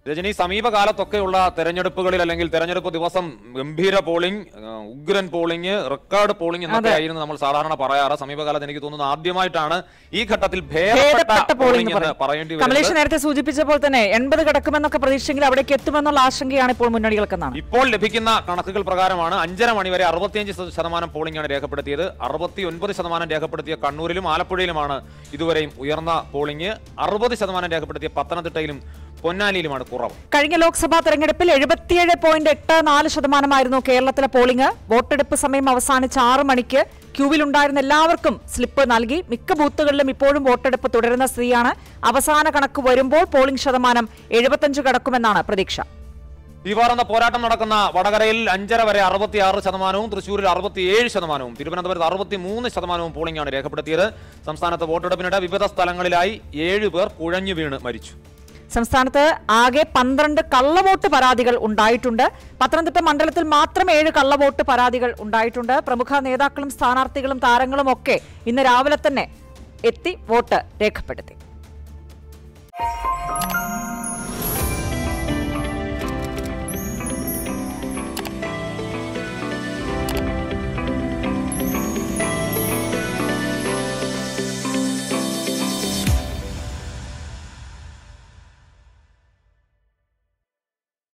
രജനി സമീപകാലത്തൊക്കെയുള്ള തെരഞ്ഞെടുപ്പുകളിൽ അല്ലെങ്കിൽ തെരഞ്ഞെടുപ്പ് ദിവസം ഗംഭീര പോളിംഗ് ആ, ഉഗ്രൻ പോളിംഗ് റെക്കോർഡ് പോളിംഗ് എന്നൊക്കെ ആയിരുന്നു നമ്മൾ സാധാരണ പറയാറ് സമീപകാലത്ത് എനിക്ക് തോന്നുന്നു ആദ്യമായിട്ടാണ് ഈ ഘട്ടത്തിൽ ഭേദപ്പെട്ട ഭേദപ്പെട്ട പോളിംഗ് പോളിംഗ് എന്ന് പറയേണ്ടി വരുന്നത് കമലേഷ് നേരത്തെ സൂചിപ്പിച്ചപ്പോൾ തന്നെ എൺപത് കിടക്കുമെന്നൊക്കെ പ്രതീക്ഷയെങ്കിൽ അവിടേക്ക് എത്തുമെന്നുള്ള ആശങ്കയാണ് ഇപ്പോൾ മുന്നണികൾക്കെന്നാണ് ഇപ്പോൾ ലഭിക്കുന്ന കണക്കുകൾ പ്രകാരമാണ് അഞ്ചര മണി വരെ അറുപത്തിയഞ്ച് ശത- ശതമാനം പോളിംഗ് ആണ് രേഖപ്പെടുത്തിയത് അറുപത്തി ഒൻപത് ശതമാനം രേഖപ്പെടുത്തിയ കണ്ണൂരിലും ആലപ്പുഴയിലുമാണ് ഇതുവരെയും ഉയർന്ന പോളിംഗ് അറുപത് ശതമാനം രേഖപ്പെടുത്തിയ പത്തനംതിട്ടയിലും പൊന്നാനിയിലുമാണ് കുറവ് കഴിഞ്ഞ ലോക്സഭാ തെരഞ്ഞെടുപ്പിൽ എഴുപത്തിയേഴ് പോയിന്റ് എട്ട് നാല് ശതമാനമായിരുന്നു കേരളത്തിലെ പോളിംഗ് വോട്ടെടുപ്പ് സമയം അവസാനിച്ച ആറ് മണിക്ക് ക്യൂവിലുണ്ടായിരുന്ന എല്ലാവർക്കും സ്ലിപ്പ് നൽകി മിക്ക ബൂത്തുകളിലും ഇപ്പോഴും വോട്ടെടുപ്പ് തുടരുന്ന സ്ഥിതിയാണ് അവസാന കണക്ക് വരുമ്പോൾ പോളിംഗ് ശതമാനം എഴുപത്തഞ്ച് കടക്കുമെന്നാണ് പ്രതീക്ഷ തീവാറുന്ന പോരാട്ടം നടക്കുന്ന വടകരയിൽ അഞ്ചര വരെ അറുപത്തിയാറ് ശതമാനവും തൃശൂരിൽ അറുപത്തിയേഴ് ശതമാനവും തിരുവനന്തപുരത്ത് അറുപത്തിമൂന്ന് ശതമാനവും പോളിംഗാണ് രേഖപ്പെടുത്തിയത് സംസ്ഥാനത്ത് വോട്ടെടുപ്പിനിടെ വിവിധ സ്ഥലങ്ങളിലായി ഏഴ് പേർ കുഴഞ്ഞു വീണ് മരിച്ചു സംസ്ഥാനത്ത് ആകെ പന്ത്രണ്ട് കള്ളവോട്ട് പരാതികൾ ഉണ്ടായിട്ടുണ്ട് പത്തനംതിട്ട മണ്ഡലത്തിൽ മാത്രം ഏഴ് കള്ളവോട്ട് പരാതികൾ ഉണ്ടായിട്ടുണ്ട് പ്രമുഖ നേതാക്കളും സ്ഥാനാർത്ഥികളും താരങ്ങളും ഒക്കെ ഇന്ന് രാവിലെ തന്നെ എത്തി വോട്ട് രേഖപ്പെടുത്തി